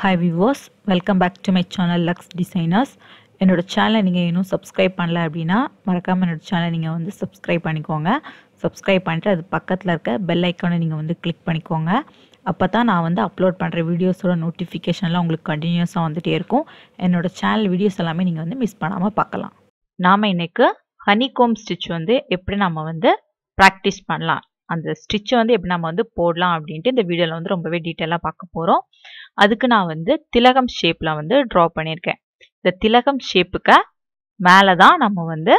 hi viewers welcome back to my channel Lux Designers என்னோட சேனலை நீங்கள் இன்னும் சப்ஸ்கிரைப் பண்ணல அப்படின்னா மறக்காமல் என்னோட சேனலை நீங்கள் வந்து சப்ஸ்கிரைப் பண்ணிக்கோங்க சப்ஸ்கிரைப் பண்ணிட்டு அது பக்கத்தில் இருக்க பெல் ஐக்கானை நீங்கள் வந்து கிளிக் பண்ணிக்கோங்க அப்போ தான் நான் வந்து அப்லோட் பண்ணுற வீடியோஸோட நோட்டிஃபிகேஷன்லாம் உங்களுக்கு கண்டினியூஸாக வந்துகிட்டே இருக்கும் என்னோட சேனல் வீடியோஸ் எல்லாமே நீங்கள் வந்து மிஸ் பண்ணாமல் பார்க்கலாம் நாம் இன்னைக்கு ஹனிகோம் ஸ்டிச் வந்து எப்படி நம்ம வந்து ப்ராக்டிஸ் பண்ணலாம் அந்த ஸ்டிச்சை வந்து எப்படி நம்ம வந்து போடலாம் அப்படின்ட்டு இந்த வீடியோவில் வந்து ரொம்பவே டீட்டெயிலாக பார்க்க போகிறோம் அதுக்கு நான் வந்து திலகம் ஷேப்பில் வந்து ட்ரா பண்ணியிருக்கேன் இந்த திலகம் ஷேப்புக்கு மேலே தான் நம்ம வந்து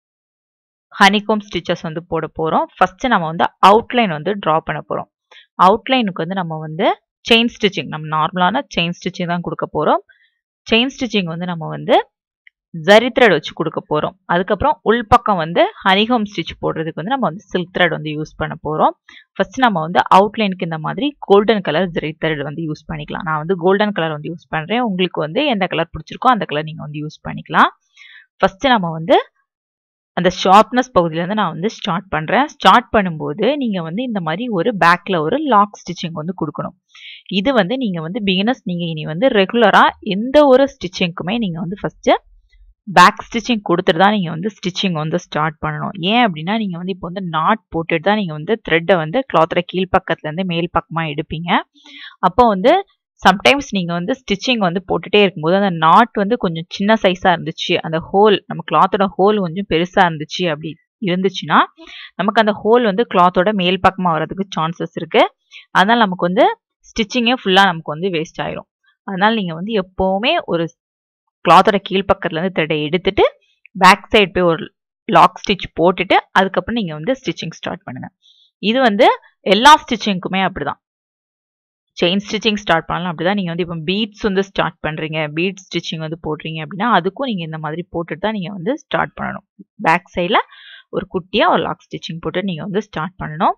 ஹனிகோம் ஸ்டிச்சஸ் வந்து போட போகிறோம் ஃபஸ்ட்டு நம்ம வந்து அவுட்லைன் வந்து ட்ரா பண்ண போகிறோம் அவுட்லைனுக்கு வந்து நம்ம வந்து செயின் ஸ்டிச்சிங் நம்ம நார்மலான செயின் ஸ்டிச்சிங் தான் கொடுக்க போகிறோம் செயின் ஸ்டிச்சிங் வந்து நம்ம வந்து ஜரி த்ரெட் வச்சு கொடுக்க போகிறோம் அதுக்கப்புறம் உள்பக்கம் வந்து ஹனிஹோம் ஸ்டிச் போடுறதுக்கு வந்து நம்ம வந்து சில்க் த்ரெட் வந்து யூஸ் பண்ண போகிறோம் ஃபர்ஸ்ட் நம்ம வந்து அவுட்லைனுக்கு இந்த மாதிரி கோல்டன் கலர் ஜரி த்ரெட் வந்து யூஸ் பண்ணிக்கலாம் நான் வந்து கோல்டன் கலர் வந்து யூஸ் பண்ணுறேன் உங்களுக்கு வந்து எந்த கலர் பிடிச்சிருக்கோ அந்த கலர் நீங்கள் வந்து யூஸ் பண்ணிக்கலாம் ஃபர்ஸ்ட் நம்ம வந்து அந்த ஷார்ப்னஸ் பகுதியிலேருந்து நான் வந்து ஸ்டார்ட் பண்ணுறேன் ஸ்டார்ட் பண்ணும்போது நீங்கள் வந்து இந்த மாதிரி ஒரு பேக்கில் ஒரு லாக் ஸ்டிச்சிங் வந்து கொடுக்கணும் இது வந்து நீங்கள் வந்து பிகினர்ஸ் நீங்கள் இனி வந்து ரெகுலராக எந்த ஒரு ஸ்டிச்சிங்க்குமே நீங்கள் வந்து ஃபஸ்ட்டு பேக் ஸ்டிச்சிங் கொடுத்துட்டு தான் நீங்கள் வந்து ஸ்டிச்சிங் வந்து ஸ்டார்ட் பண்ணணும் ஏன் அப்படின்னா நீங்கள் வந்து இப்போ வந்து நாட் போட்டுட்டு தான் நீங்கள் வந்து த்ரெட்டை வந்து கிளாத்தில் கீழ்ப்பக்கத்துலேருந்து மேல் பக்கமாக எடுப்பீங்க அப்போ வந்து சம்டைம்ஸ் நீங்கள் வந்து ஸ்டிச்சிங் வந்து போட்டுகிட்டே இருக்கும்போது அந்த நாட் வந்து கொஞ்சம் சின்ன சைஸாக இருந்துச்சு அந்த ஹோல் நம்ம கிளாத்தோட ஹோல் கொஞ்சம் பெருசாக இருந்துச்சு அப்படி இருந்துச்சுன்னா நமக்கு அந்த ஹோல் வந்து கிளாத்தோட மேல் பக்கமாக வர்றதுக்கு சான்சஸ் இருக்குது அதனால் நமக்கு வந்து ஸ்டிச்சிங்கே ஃபுல்லாக நமக்கு வந்து வேஸ்ட் ஆயிரும் அதனால் நீங்கள் வந்து எப்போவுமே ஒரு கிளாத்தோட கீழ்ப்பக்கத்துலேருந்து த்ரெட்டை எடுத்துட்டு பேக் சைடு போய் ஒரு லாக் ஸ்டிச் போட்டுட்டு அதுக்கப்புறம் நீங்கள் வந்து ஸ்டிச்சிங் ஸ்டார்ட் பண்ணுங்கள் இது வந்து எல்லா ஸ்டிச்சிங்க்குமே அப்படிதான் செயின் ஸ்டிச்சிங் ஸ்டார்ட் பண்ணலாம் அப்படிதான் நீங்கள் வந்து இப்போ பீட்ஸ் வந்து ஸ்டார்ட் பண்ணுறீங்க பீட் ஸ்டிச்சிங் வந்து போடுறீங்க அப்படின்னா அதுக்கும் நீங்கள் இந்த மாதிரி போட்டுட்டு தான் நீங்கள் வந்து ஸ்டார்ட் பண்ணணும் பேக் சைடில் ஒரு குட்டியாக ஒரு லாக் ஸ்டிச்சிங் போட்டு நீங்கள் வந்து ஸ்டார்ட் பண்ணணும்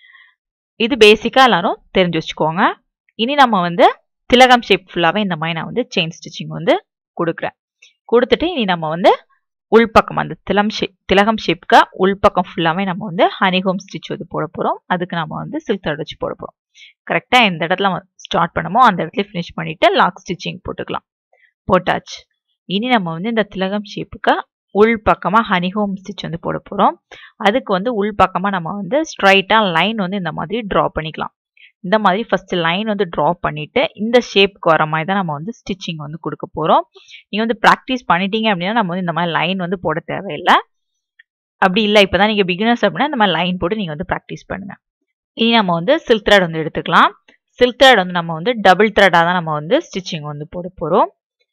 இது பேசிக்காக எல்லாரும் தெரிஞ்சு வச்சுக்கோங்க இனி நம்ம வந்து திலகம் ஷேப் ஃபுல்லாகவே இந்த மாதிரி நான் வந்து செயின் ஸ்டிச்சிங் வந்து கொடுக்குறேன் கொடுத்துட்டு இனி நம்ம வந்து உள்பக்கம் அந்த திலம் ஷேப் திலகம் ஷேப்க்கு உள்பக்கம் ஃபுல்லாகவே நம்ம வந்து ஹனிஹோம் ஸ்டிச் வந்து போட போகிறோம் அதுக்கு நம்ம வந்து சில்க் த்ரெட் வச்சு போட போகிறோம் கரெக்டாக எந்த இடத்துல ஸ்டார்ட் பண்ணமோ அந்த இடத்துல ஃபினிஷ் பண்ணிவிட்டு லாக் ஸ்டிச்சிங் போட்டுக்கலாம் போட்டாச்சு இனி நம்ம வந்து இந்த திலகம் ஷேப்புக்கு உள் பக்கமாக ஹனிஹோம் ஸ்டிச் வந்து போட போகிறோம் அதுக்கு வந்து உள் பக்கமாக நம்ம வந்து ஸ்ட்ரைட்டாக லைன் வந்து இந்த மாதிரி ட்ரா பண்ணிக்கலாம் இந்த மாதிரி ஃபர்ஸ்ட் லைன் வந்து ட்ரா பண்ணிட்டு இந்த ஷேப்புக்கு வர மாதிரி தான் நம்ம வந்து ஸ்டிச்சிங் வந்து கொடுக்க போகிறோம் நீங்கள் வந்து ப்ராக்டிஸ் பண்ணிட்டீங்க அப்படின்னா நம்ம வந்து இந்த மாதிரி லைன் வந்து போட தேவையில்லை அப்படி இல்லை இப்போ தான் நீங்கள் பிகினர்ஸ் அப்படின்னா இந்த மாதிரி லைன் போட்டு நீங்கள் வந்து ப்ராக்டிஸ் பண்ணுங்கள் இனி நம்ம வந்து சில்க் த்ரெட் வந்து எடுத்துக்கலாம் சில்க் த்ரெட் வந்து நம்ம வந்து டபுள் த்ரெடாக தான் நம்ம வந்து ஸ்டிச்சிங் வந்து போட போகிறோம்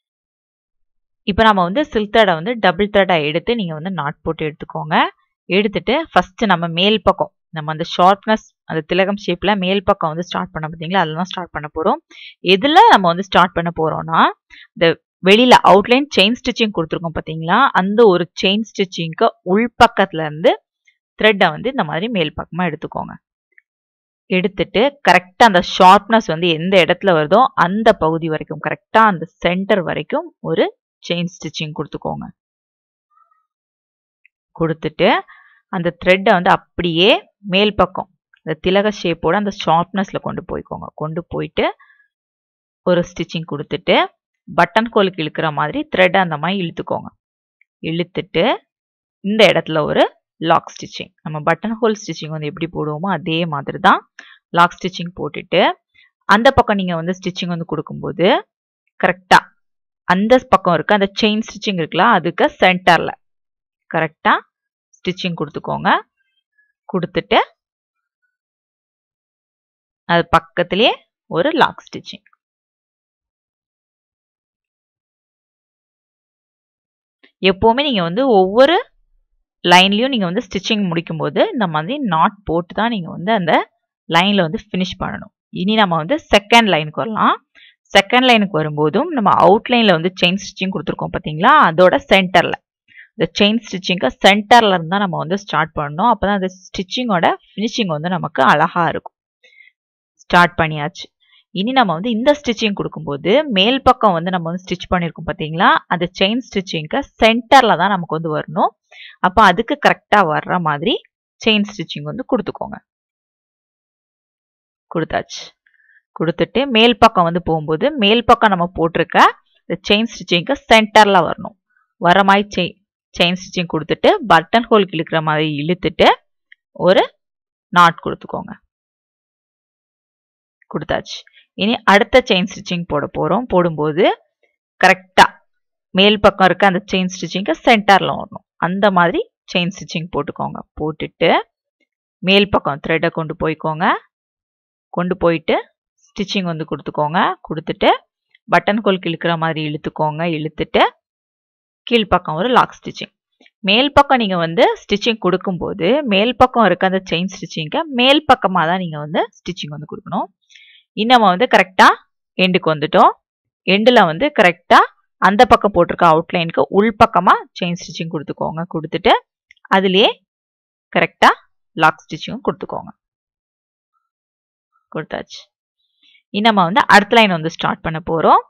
இப்போ நம்ம வந்து சில்க் த்ரெடை வந்து டபுள் த்ரெடாக எடுத்து நீங்கள் வந்து நாட் போட்டு எடுத்துக்கோங்க எடுத்துட்டு ஃபஸ்ட்டு நம்ம மேல் பக்கம் நம்ம அந்த ஷார்ப்னஸ் அந்த திலகம் ஷேப்பில் மேல் பக்கம் வந்து ஸ்டார்ட் பண்ண பார்த்தீங்களா அதில் தான் ஸ்டார்ட் பண்ண போகிறோம் எதில் நம்ம வந்து ஸ்டார்ட் பண்ண போகிறோம்னா இந்த வெளியில் அவுட்லைன் செயின் ஸ்டிச்சிங் கொடுத்துருக்கோம் பார்த்தீங்களா அந்த ஒரு செயின் ஸ்டிச்சிங்க்கு உள்பக்கத்துல இருந்து த்ரெட்டை வந்து இந்த மாதிரி மேல் பக்கமாக எடுத்துக்கோங்க எடுத்துட்டு கரெக்டாக அந்த ஷார்ப்னஸ் வந்து எந்த இடத்துல வருதோ அந்த பகுதி வரைக்கும் கரெக்டாக அந்த சென்டர் வரைக்கும் ஒரு செயின் ஸ்டிச்சிங் கொடுத்துக்கோங்க கொடுத்துட்டு அந்த த்ரெட்டை வந்து அப்படியே மேல் பக்கம் அந்த திலக ஷேப்போட அந்த ஷார்ப்னஸில் கொண்டு போய்க்கோங்க கொண்டு போயிட்டு ஒரு ஸ்டிச்சிங் கொடுத்துட்டு பட்டன் கோலுக்கு இழுக்கிற மாதிரி த்ரெட்டை அந்த மாதிரி இழுத்துக்கோங்க இழுத்துட்டு இந்த இடத்துல ஒரு லாக் ஸ்டிச்சிங் நம்ம பட்டன் ஹோல் ஸ்டிச்சிங் வந்து எப்படி போடுவோமோ அதே மாதிரி தான் லாக் ஸ்டிச்சிங் போட்டுட்டு அந்த பக்கம் நீங்கள் வந்து ஸ்டிச்சிங் வந்து கொடுக்கும்போது கரெக்டாக அந்த பக்கம் இருக்க அந்த செயின் ஸ்டிச்சிங் இருக்குல்ல அதுக்கு சென்டரில் கரெக்டாக ஸ்டிச்சிங் கொடுத்துக்கோங்க கொடுத்துட்டு அது பக்கத்துலேயே ஒரு லாக் ஸ்டிச்சிங் எப்போவுமே நீங்கள் வந்து ஒவ்வொரு லைன்லையும் நீங்கள் வந்து ஸ்டிச்சிங் முடிக்கும்போது இந்த மாதிரி நாட் போட்டு தான் நீங்கள் வந்து அந்த லைனில் வந்து ஃபினிஷ் பண்ணணும் இனி நம்ம வந்து செகண்ட் லைனுக்கு வரலாம் செகண்ட் லைனுக்கு வரும்போதும் நம்ம அவுட்லைனில் வந்து செயின் ஸ்டிச்சிங் கொடுத்துருக்கோம் பார்த்தீங்களா அதோட சென்டரில் இந்த செயின் ஸ்டிச்சிங்க்கு சென்டரில் இருந்தால் நம்ம வந்து ஸ்டார்ட் பண்ணணும் அப்போ தான் அந்த ஸ்டிச்சிங்கோட ஃபினிஷிங் வந்து நமக்கு அழகாக இருக்கும் ஸ்டார்ட் பண்ணியாச்சு இனி நம்ம வந்து இந்த ஸ்டிச்சிங் கொடுக்கும்போது மேல் பக்கம் வந்து நம்ம வந்து ஸ்டிச் பண்ணியிருக்கோம் பார்த்தீங்களா அந்த செயின் ஸ்டிச்சிங்க்கு சென்டரில் தான் நமக்கு வந்து வரணும் அப்போ அதுக்கு கரெக்டாக வர்ற மாதிரி செயின் ஸ்டிச்சிங் வந்து கொடுத்துக்கோங்க கொடுத்தாச்சு கொடுத்துட்டு மேல் பக்கம் வந்து போகும்போது மேல் பக்கம் நம்ம போட்டிருக்க இந்த செயின் ஸ்டிச்சிங்க்கு சென்டரில் வரணும் வர மாதிரி செயின் செயின் ஸ்டிச்சிங் கொடுத்துட்டு பட்டன் ஹோல் இழுக்கிற மாதிரி இழுத்துட்டு ஒரு நாட் கொடுத்துக்கோங்க கொடுத்தாச்சு இனி அடுத்த செயின் ஸ்டிச்சிங் போட போகிறோம் போடும்போது கரெக்டாக மேல் பக்கம் இருக்க அந்த செயின் ஸ்டிச்சிங்கை சென்டரில் வரணும் அந்த மாதிரி செயின் ஸ்டிச்சிங் போட்டுக்கோங்க போட்டுட்டு மேல் பக்கம் த்ரெட்டை கொண்டு போய்க்கோங்க கொண்டு போயிட்டு ஸ்டிச்சிங் வந்து கொடுத்துக்கோங்க கொடுத்துட்டு பட்டன் கோல் இழுக்கிற மாதிரி இழுத்துக்கோங்க இழுத்துட்டு கீழ்ப்பக்கம் ஒரு லாக் ஸ்டிச்சிங் மேல் பக்கம் நீங்கள் வந்து ஸ்டிச்சிங் கொடுக்கும்போது மேல் பக்கம் இருக்க அந்த செயின் ஸ்டிச்சிங்கை மேல் பக்கமாக தான் நீங்கள் வந்து ஸ்டிச்சிங் வந்து கொடுக்கணும் இன்னும் வந்து கரெக்டாக எண்டுக்கு வந்துட்டோம் எண்டில் வந்து கரெக்டாக அந்த பக்கம் போட்டிருக்க அவுட்லைனுக்கு உள் பக்கமாக செயின் ஸ்டிச்சிங் கொடுத்துக்கோங்க கொடுத்துட்டு அதுலேயே கரெக்டாக லாக் ஸ்டிச்சிங்கும் கொடுத்துக்கோங்க கொடுத்தாச்சு இனி நம்ம வந்து அடுத்த லைன் வந்து ஸ்டார்ட் பண்ண போகிறோம்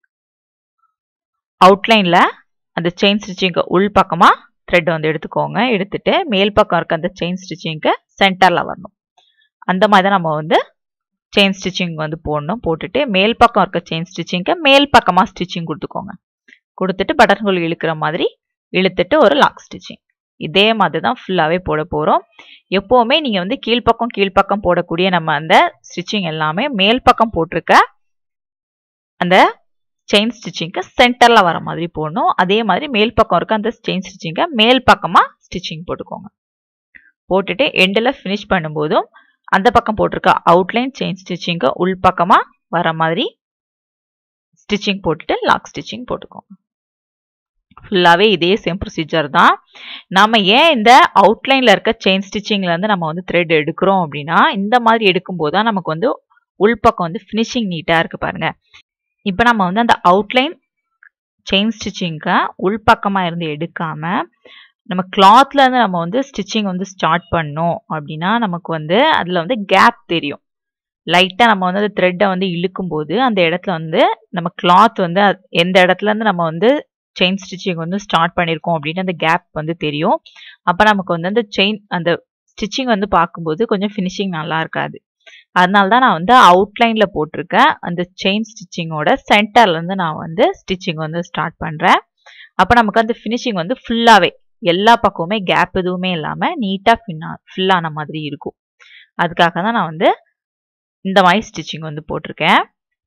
அவுட்லைனில் அந்த செயின் ஸ்டிச்சிங்க்கு உள் பக்கமாக த்ரெட் வந்து எடுத்துக்கோங்க எடுத்துட்டு மேல் பக்கம் இருக்க அந்த செயின் ஸ்டிச்சிங்க்கு சென்டரில் வரணும் அந்த மாதிரி தான் நம்ம வந்து செயின் ஸ்டிச்சிங் வந்து போடணும் போட்டுட்டு மேல் பக்கம் இருக்க செயின் ஸ்டிச்சிங்க்கு மேல் பக்கமாக ஸ்டிச்சிங் கொடுத்துக்கோங்க கொடுத்துட்டு பட்டன் ஹோல் இழுக்கிற மாதிரி இழுத்துட்டு ஒரு லாக் ஸ்டிச்சிங் இதே மாதிரி தான் ஃபுல்லாகவே போட போகிறோம் எப்போவுமே நீங்கள் வந்து கீழ்ப்பக்கம் கீழ்ப்பக்கம் போடக்கூடிய நம்ம அந்த ஸ்டிச்சிங் எல்லாமே மேல் பக்கம் போட்டிருக்க அந்த செயின் ஸ்டிச்சிங்க்கு சென்டரில் வர மாதிரி போடணும் அதே மாதிரி மேல் பக்கம் இருக்க அந்த செயின் ஸ்டிச்சிங்கை மேல் பக்கமாக ஸ்டிச்சிங் போட்டுக்கோங்க போட்டுட்டு எண்டில் ஃபினிஷ் பண்ணும்போதும் அந்த பக்கம் போட்டிருக்க அவுட்லைன் செயின் ஸ்டிச்சிங்கை உள் பக்கமாக வர மாதிரி ஸ்டிச்சிங் போட்டுட்டு லாக் ஸ்டிச்சிங் போட்டுக்கோங்க ஃபுல்லாகவே இதே சேம் ப்ரொசீஜர் தான் நம்ம ஏன் இந்த அவுட்லைனில் இருக்க செயின் ஸ்டிச்சிங்லேருந்து நம்ம வந்து த்ரெட் எடுக்கிறோம் அப்படின்னா இந்த மாதிரி எடுக்கும்போது தான் நமக்கு வந்து உள்பக்கம் வந்து ஃபினிஷிங் நீட்டாக இருக்குது பாருங்கள் இப்போ நம்ம வந்து அந்த அவுட்லைன் செயின் ஸ்டிச்சிங்கை உள்பக்கமாக இருந்து எடுக்காமல் நம்ம கிளாத்லேருந்து நம்ம வந்து ஸ்டிச்சிங் வந்து ஸ்டார்ட் பண்ணோம் அப்படின்னா நமக்கு வந்து அதில் வந்து கேப் தெரியும் லைட்டாக நம்ம வந்து அந்த த்ரெட்டை வந்து இழுக்கும்போது அந்த இடத்துல வந்து நம்ம கிளாத் வந்து எந்த இடத்துலேருந்து நம்ம வந்து செயின் ஸ்டிச்சிங் வந்து ஸ்டார்ட் பண்ணியிருக்கோம் அப்படின்னு அந்த கேப் வந்து தெரியும் அப்போ நமக்கு வந்து அந்த செயின் அந்த ஸ்டிச்சிங் வந்து பார்க்கும்போது கொஞ்சம் ஃபினிஷிங் நல்லா இருக்காது அதனால தான் நான் வந்து அவுட்லைனில் போட்டிருக்கேன் அந்த செயின் ஸ்டிச்சிங்கோட சென்டர்லேருந்து நான் வந்து ஸ்டிச்சிங் வந்து ஸ்டார்ட் பண்ணுறேன் அப்போ நமக்கு அந்த ஃபினிஷிங் வந்து ஃபுல்லாகவே எல்லா பக்கமுமே கேப் எதுவுமே இல்லாமல் நீட்டாக ஃபின்னா ஃபில்லான மாதிரி இருக்கும் அதுக்காக தான் நான் வந்து இந்த மாதிரி ஸ்டிச்சிங் வந்து போட்டிருக்கேன்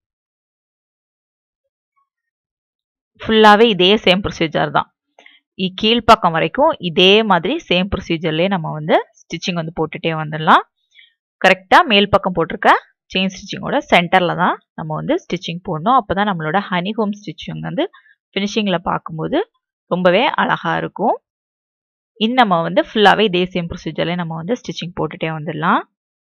ஃபுல்லாகவே இதே சேம் ப்ரொசீஜர் தான் கீழ்ப்பக்கம் வரைக்கும் இதே மாதிரி சேம் ப்ரொசீஜர்லேயே நம்ம வந்து ஸ்டிச்சிங் வந்து போட்டுகிட்டே வந்துடலாம் கரெக்டாக மேல் பக்கம் போட்டிருக்க செயின் ஸ்டிச்சிங்கோட சென்டரில் தான் நம்ம வந்து ஸ்டிச்சிங் போடணும் அப்போ தான் நம்மளோட ஹனி ஹோம் ஸ்டிச்சிங் வந்து ஃபினிஷிங்கில் பார்க்கும்போது ரொம்பவே அழகாக இருக்கும் இன்னும் நம்ம வந்து ஃபுல்லாகவே இதே சேம் ப்ரொசீஜர்லேயே நம்ம வந்து ஸ்டிச்சிங் போட்டுகிட்டே வந்துடலாம்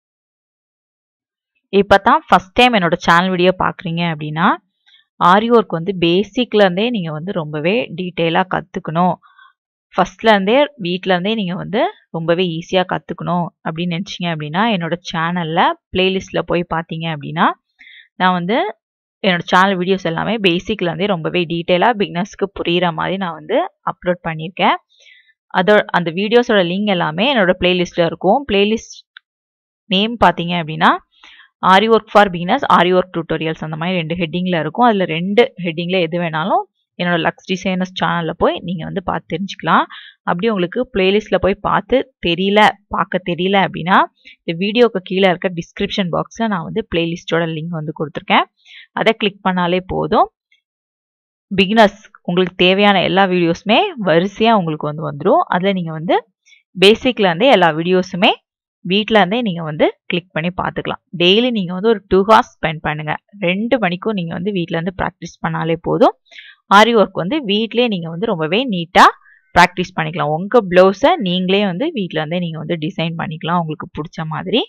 இப்போ தான் ஃபஸ்ட் டைம் என்னோட சேனல் வீடியோ பார்க்குறீங்க அப்படின்னா ஆரி ஒர்க் வந்து பேசிக்லேருந்தே நீங்கள் வந்து ரொம்பவே டீட்டெயிலாக கற்றுக்கணும் ஃபஸ்ட்லேருந்தே வீட்டிலேருந்தே நீங்கள் வந்து ரொம்பவே ஈஸியாக கற்றுக்கணும் அப்படின்னு நினச்சிங்க அப்படின்னா என்னோடய சேனலில் ப்ளேலிஸ்ட்டில் போய் பார்த்தீங்க அப்படின்னா நான் வந்து என்னோடய சேனல் வீடியோஸ் எல்லாமே பேசிக்லேருந்தே ரொம்பவே டீட்டெயிலாக பிக்னஸ்க்கு புரிகிற மாதிரி நான் வந்து அப்லோட் பண்ணியிருக்கேன் அதோட அந்த வீடியோஸோட லிங்க் எல்லாமே என்னோடய ப்ளேலிஸ்ட்டில் இருக்கும் ப்ளேலிஸ்ட் நேம் பார்த்தீங்க அப்படின்னா aari work for beginners aari work tutorials அந்த மாதிரி ரெண்டு ஹெட்டிங்கில் இருக்கும் அதில் ரெண்டு ஹெட்டிங்கில் எது வேணாலும் என்னோட லக்ஸ் டிசைனர்ஸ் சேனலில் போய் நீங்கள் வந்து பார்த்து தெரிஞ்சுக்கலாம் அப்படி உங்களுக்கு ப்ளேலிஸ்ட்டில் போய் பார்த்து தெரியல பார்க்க தெரியல அப்படின்னா இந்த வீடியோக்கு கீழே இருக்க டிஸ்கிரிப்ஷன் பாக்ஸில் நான் வந்து ப்ளேலிஸ்ட்டோட லிங்க் வந்து கொடுத்துருக்கேன் அதை கிளிக் பண்ணாலே போதும் பிகினர்ஸ் உங்களுக்கு தேவையான எல்லா வீடியோஸுமே வரிசையாக உங்களுக்கு வந்து வந்துடும் அதில் நீங்கள் வந்து பேசிக்லேருந்தே எல்லா வீடியோஸுமே வீட்டில் இருந்தே நீங்கள் வந்து கிளிக் பண்ணி பார்த்துக்கலாம் டெய்லி நீங்கள் வந்து ஒரு டூ ஹவர்ஸ் ஸ்பெண்ட் பண்ணுங்கள் ரெண்டு மணிக்கும் நீங்கள் வந்து வீட்டிலேருந்து ப்ராக்டிஸ் பண்ணாலே போதும் ஆரி ஒர்க் வந்து வீட்லேயே நீங்கள் வந்து ரொம்பவே நீட்டாக ப்ராக்டிஸ் பண்ணிக்கலாம் உங்கள் ப்ளவுஸை நீங்களே வந்து வீட்டில் இருந்தே நீங்கள் வந்து டிசைன் பண்ணிக்கலாம் உங்களுக்கு பிடிச்ச மாதிரி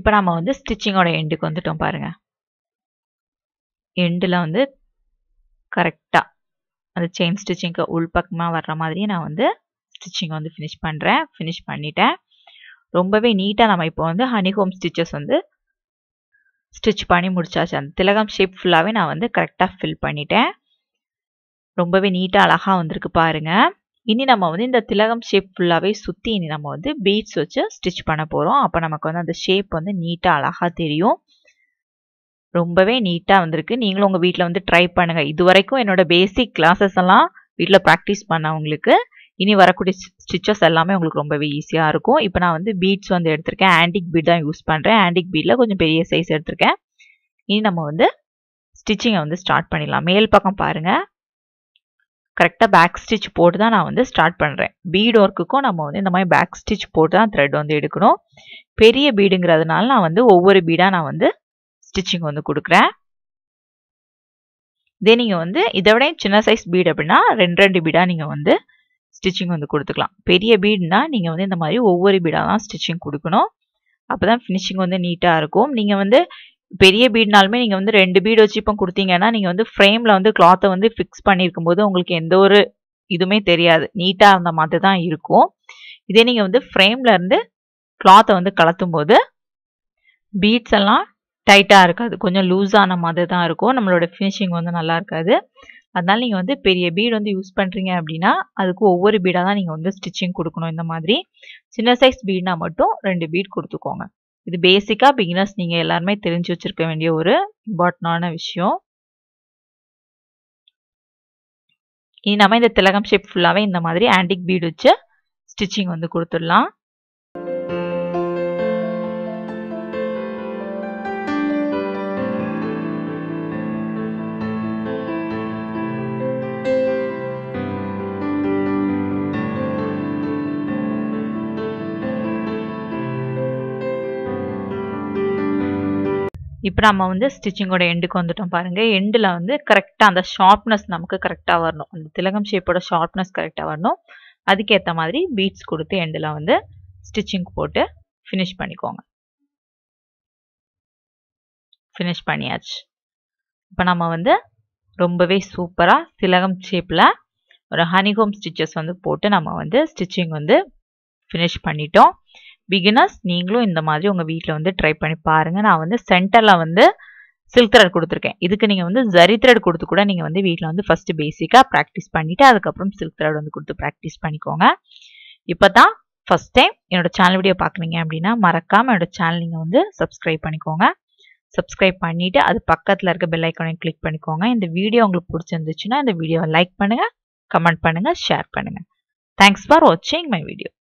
இப்போ நம்ம வந்து ஸ்டிச்சிங்கோட எண்டுக்கு வந்துட்டோம் பாருங்க எண்டில் வந்து கரெக்டாக அந்த செயின் ஸ்டிச்சிங்க்கு உள்பக்கமாக வர்ற மாதிரியே நான் வந்து ஸ்டிச்சிங் வந்து ஃபினிஷ் பண்ணுறேன் ஃபினிஷ் பண்ணிட்டேன் ரொம்பவே நீட்டாக நம்ம இப்போ வந்து ஹனி ஹோம் ஸ்டிச்சஸ் வந்து ஸ்டிச் பண்ணி முடிச்சாச்சு அந்த திலகம் ஷேப் ஃபுல்லாகவே நான் வந்து கரெக்டாக ஃபில் பண்ணிட்டேன் ரொம்பவே நீட்டாக அழகாக வந்திருக்கு பாருங்க இனி நம்ம வந்து இந்த திலகம் ஷேப் ஃபுல்லாகவே சுற்றி இனி நம்ம வந்து பீட்ஸ் வச்சு ஸ்டிச் பண்ண போகிறோம் அப்போ நமக்கு வந்து அந்த ஷேப் வந்து நீட்டாக அழகாக தெரியும் ரொம்பவே நீட்டாக வந்திருக்கு நீங்களும் உங்கள் வீட்டில் வந்து ட்ரை பண்ணுங்கள் இது வரைக்கும் என்னோட பேசிக் கிளாஸஸ் எல்லாம் வீட்டில் ப்ராக்டிஸ் பண்ணவங்களுக்கு இனி வரக்கூடிய ஸ்டிச்சஸ் எல்லாமே உங்களுக்கு ரொம்பவே ஈஸியாக இருக்கும் இப்போ நான் வந்து பீட்ஸ் வந்து எடுத்திருக்கேன் ஆன்டிக் பீட் தான் யூஸ் பண்ணுறேன் ஆன்டிக் பீடில் கொஞ்சம் பெரிய சைஸ் எடுத்திருக்கேன் இனி நம்ம வந்து ஸ்டிச்சிங்கை வந்து ஸ்டார்ட் பண்ணிடலாம் மேல் பக்கம் பாருங்கள் கரெக்டாக பேக் ஸ்டிச் போட்டு தான் நான் வந்து ஸ்டார்ட் பண்ணுறேன் பீட் ஒர்க்குக்கும் நம்ம வந்து இந்த மாதிரி பேக் ஸ்டிச் போட்டு தான் த்ரெட் வந்து எடுக்கணும் பெரிய பீடுங்கிறதுனால நான் வந்து ஒவ்வொரு பீடாக நான் வந்து ஸ்டிச்சிங் வந்து கொடுக்குறேன் இதே நீங்கள் வந்து இதை விட சின்ன சைஸ் பீட் அப்படின்னா ரெண்டு ரெண்டு பீடாக நீங்கள் வந்து ஸ்டிச்சிங் வந்து கொடுத்துக்கலாம் பெரிய பீடுனா நீங்கள் வந்து இந்த மாதிரி ஒவ்வொரு பீடாக தான் ஸ்டிச்சிங் கொடுக்கணும் அப்போ தான் ஃபினிஷிங் வந்து நீட்டாக இருக்கும் நீங்கள் வந்து பெரிய பீட்னாலுமே நீங்கள் வந்து ரெண்டு பீடு வச்சு இப்போ கொடுத்தீங்கன்னா நீங்கள் வந்து ஃப்ரேமில் வந்து கிளாத்தை வந்து ஃபிக்ஸ் பண்ணியிருக்கும் போது உங்களுக்கு எந்த ஒரு இதுவுமே தெரியாது நீட்டாக இருந்த மாதிரி தான் இருக்கும் இதே நீங்கள் வந்து ஃப்ரேமில் இருந்து கிளாத்தை வந்து கலத்தும் போது பீட்ஸ் எல்லாம் டைட்டாக இருக்காது கொஞ்சம் லூஸான மாதிரி தான் இருக்கும் நம்மளோட ஃபினிஷிங் வந்து நல்லா இருக்காது அதனால நீங்கள் வந்து பெரிய பீட் வந்து யூஸ் பண்ணுறீங்க அப்படின்னா அதுக்கு ஒவ்வொரு பீடாக தான் நீங்கள் வந்து ஸ்டிச்சிங் கொடுக்கணும் இந்த மாதிரி சின்ன சைஸ் பீட்னா மட்டும் ரெண்டு பீட் கொடுத்துக்கோங்க இது பேசிக்காக பிகினர்ஸ் நீங்கள் எல்லாருமே தெரிஞ்சு வச்சுருக்க வேண்டிய ஒரு இம்பார்ட்டண்டான விஷயம் இனி நம்ம இந்த திலகம் ஷேப் ஃபுல்லாகவே இந்த மாதிரி ஆன்டிக் பீட் வச்சு ஸ்டிச்சிங் வந்து கொடுத்துடலாம் இப்போ நம்ம வந்து ஸ்டிச்சிங்கோட எண்டுக்கு வந்துட்டோம் பாருங்க எண்டில் வந்து கரெக்டாக அந்த ஷார்ப்னஸ் நமக்கு கரெக்டாக வரணும் அந்த திலகம் ஷேப்போட ஷார்ப்னஸ் கரெக்டாக வரணும் அதுக்கேற்ற மாதிரி பீட்ஸ் கொடுத்து எண்டில் வந்து ஸ்டிச்சிங் போட்டு ஃபினிஷ் பண்ணிக்கோங்க ஃபினிஷ் பண்ணியாச்சு இப்போ நம்ம வந்து ரொம்பவே சூப்பராக திலகம் ஷேப்பில் ஒரு ஹனிகோம் ஸ்டிச்சஸ் வந்து போட்டு நம்ம வந்து ஸ்டிச்சிங் வந்து ஃபினிஷ் பண்ணிட்டோம் பிகினர்ஸ் நீங்களும் இந்த மாதிரி உங்கள் வீட்டில் வந்து ட்ரை பண்ணி பாருங்கள் நான் வந்து சென்டரில் வந்து சில்க் த்ரெட் கொடுத்துருக்கேன் இதுக்கு நீங்கள் வந்து ஜரி த்ரெட் கொடுத்து கூட நீங்கள் வந்து வீட்டில் வந்து ஃபஸ்ட்டு பேசிக்காக ப்ராக்டிஸ் பண்ணிவிட்டு அதுக்கப்புறம் சில்க் த்ரெட் வந்து கொடுத்து ப்ராக்டிஸ் பண்ணிக்கோங்க இப்போ தான் ஃபஸ்ட் டைம் என்னோட சேனல் வீடியோ பார்க்குறீங்க அப்படின்னா மறக்காமல் என்னோட சேனல் நீங்கள் வந்து சப்ஸ்கிரைப் பண்ணிக்கோங்க சப்ஸ்கிரைப் பண்ணிவிட்டு அது பக்கத்தில் இருக்க பெல் ஐக்கானையும் கிளிக் பண்ணிக்கோங்க இந்த வீடியோ உங்களுக்கு பிடிச்சிருந்துச்சுன்னா இந்த வீடியோவை லைக் பண்ணுங்கள் கமெண்ட் பண்ணுங்கள் ஷேர் பண்ணுங்கள் தேங்க்ஸ் ஃபார் வாட்சிங் மை வீடியோ